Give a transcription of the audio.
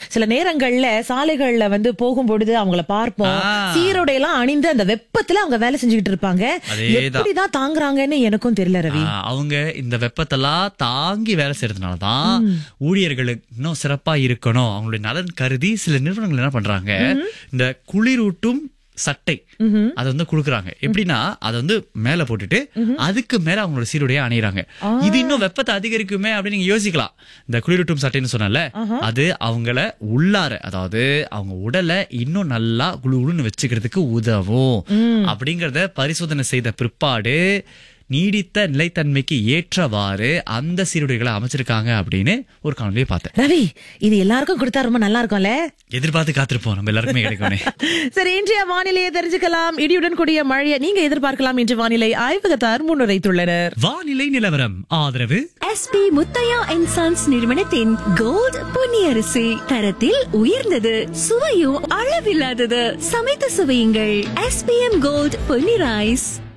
சில நேரங்கள்ல சாலைகள்ல வந்து போகும்பொழுது அவங்கள பார்ப்போம் ஆ. சீருடையெல்லாம் அணிந்து அந்த வெப்பத்துல அவங்க வேலை செஞ்சுக்கிட்டு இருப்பாங்க அதேதான். எப்படிதான் தாங்குறாங்கன்னு எனக்கும் தெரியல ரவி ஆ, அவங்க இந்த வெப்பத்தெல்லாம் தாங்கி வேலை செய்யறதுனாலதான் ஊழியர்களுக்கு இன்னும் சிறப்பா இருக்கணும் அவங்களுடைய நலன் கருதி சில நிறுவனங்கள் என்ன பண்றாங்க இந்த குளிரூட்டும் சட்டை அதை வந்து குடுக்குறாங்க எப்படின்னா அதை வந்து மேல போட்டுட்டு அதுக்கு மேல அவங்களோட சீருடைய அணியிறாங்க இது இன்னும் வெப்பத்தை அதிகரிக்குமே அப்படின்னு நீங்க யோசிக்கலாம் இந்த குளிரூட்டும் சட்டைன்னு சொன்னல அது அவங்கள உள்ளார அதாவது அவங்க உடலை இன்னும் நல்லா குளுன்னு வச்சுக்கிறதுக்கு உதவும் அப்படிங்கறத பரிசோதனை செய்த பிற்பாடு நீடித்த நிலைத்தன்மைக்கு ஏற்றவாறு அந்த சீருடைகளை அமைச்சிருக்காங்க அப்படின்னு ஒரு காணொலியை பார்த்தேன் ரவி இது எல்லாருக்கும் கொடுத்தா ரொம்ப நல்லா இருக்கும்ல எதிர்பார்த்து காத்திருப்போம் நம்ம எல்லாருக்குமே கிடைக்கும்னே சரி இன்றைய வானிலையை தெரிஞ்சுக்கலாம் இடியுடன் கூடிய மழையை நீங்க எதிர்பார்க்கலாம் என்று வானிலை ஆய்வகத்தார் முன்னுரைத்துள்ளனர் வானிலை நிலவரம் ஆதரவு எஸ்பி முத்தையா அண்ட் சன்ஸ் நிறுவனத்தின் கோல்ட் பொன்னியரிசி தரத்தில் உயர்ந்தது சுவையும் அளவில்லாதது சமைத்து சுவையுங்கள் எஸ்பிஎம் கோல்ட் பொன்னி ரைஸ்